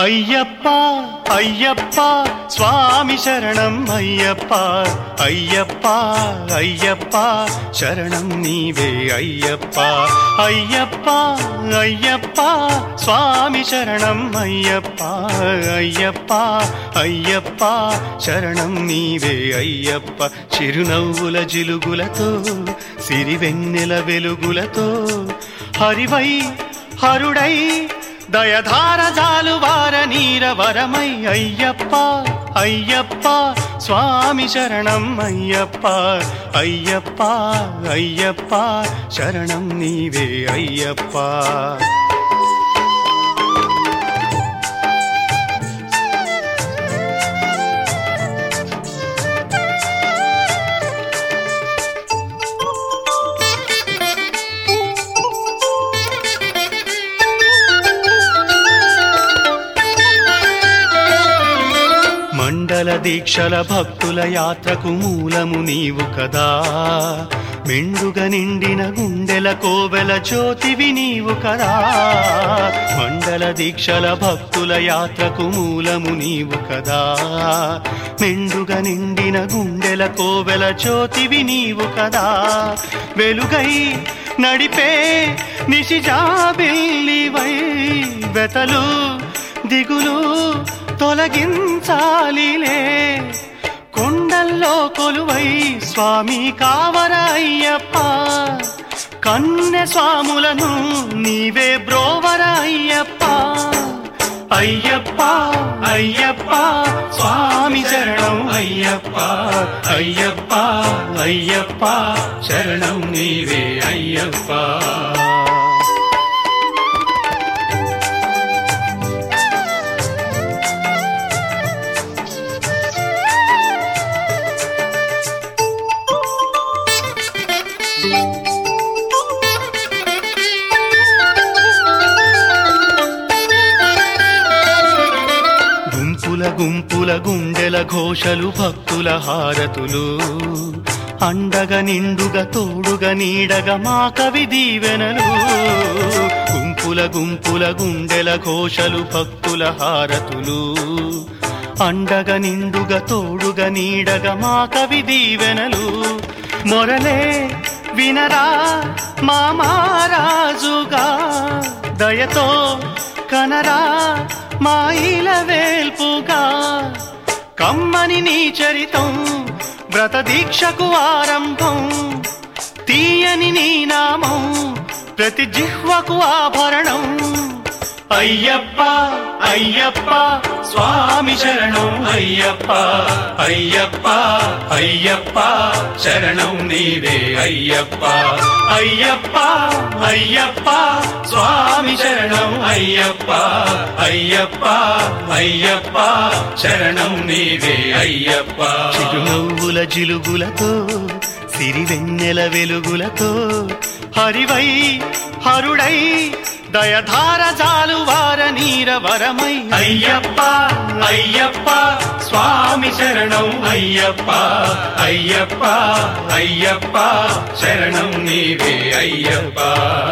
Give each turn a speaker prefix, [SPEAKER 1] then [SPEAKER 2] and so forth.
[SPEAKER 1] అయ్యప్ప అయ్యప్ప స్వామి శరణం అయ్యప్ప అయ్యప్ప అయ్యప్ప శరణం నీవే అయ్యప్ప అయ్యప్ప అయ్యప్ప స్వామి శరణం అయ్యప్ప అయ్యప్ప అయ్యప్ప శరణం నీవే అయ్యప్ప చిరునవ్వుల జిలుగులతో సిరివెన్నెల వెలుగులతో హరివై హరుడై దయధార జాలువార నీర వరమై అయ్యప్ప అయ్యప్ప స్వామి శరణం అయ్యప్ప అయ్యప్ప అయ్యప్ప శరణం నీవే అయ్యప్ప మండల దీక్షల భక్తుల యాత్రకు మూలము నీవు కదా మెండుగ నిండిన గుండెల కోవెల జ్యోతివి నీవు కదా మండల దీక్షల భక్తుల యాత్రకు మూలము నీవు కదా మెండుగ నిండిన గుండెల కోవెల జ్యోతివి నీవు కదా వెలుగై నడిపే నిశిజాబిల్లివై వెతలు దిగులు తొలగించాలిలే కొండల్లో కొలువై స్వామి కావర అయ్యప్ప కన్నె స్వాములను నీవే బ్రోవర అయ్యప్ప అయ్యప్ప అయ్యప్ప స్వామి శరణం అయ్యప్ప అయ్యప్ప అయ్యప్ప శరణం నీవే అయ్యప్ప గుంపుల గుంపుల గుండెల ఘోషలు భక్తుల హారతులు అండగ నిండుగా తోడుగా నీడగా మా కవి దీవెనలు గుంపుల గుంపుల గుండెల ఘోషలు భక్తుల హారతులు అండగ నిండుగా తోడుగా నీడగా మా కవి దీవెనలు మొరలే వినరా మా మహారాజుగా దయతో కనరా మా ఇల వేల్పుగా కమ్మని నీ చరితం వ్రత దీక్షకు ఆరంభం తీయని నీ నామం ప్రతి జిహ్వకు ఆభరణం అయ్యప్ప అయ్యప్ప స్వామి శరణం అయ్యప్ప అయ్యప్ప అయ్యప్ప శరణం నీవే అయ్యప్ప అయ్యప్ప అయ్యప్ప స్వామి శరణం అయ్యప్ప అయ్యప్ప అయ్యప్ప శరణం నీవే అయ్యప్ప చిరునవ్వుల జిలుగులతో సిరివెన్నెల వెలుగులతో హరివై హరుడై దయధార జాలువార నీర వరమై అయ్యప్ప అయ్యప్ప స్వామి శరణం అయ్యప్ప అయ్యప్ప అయ్యప్ప శరణం నీవే అయ్యప్ప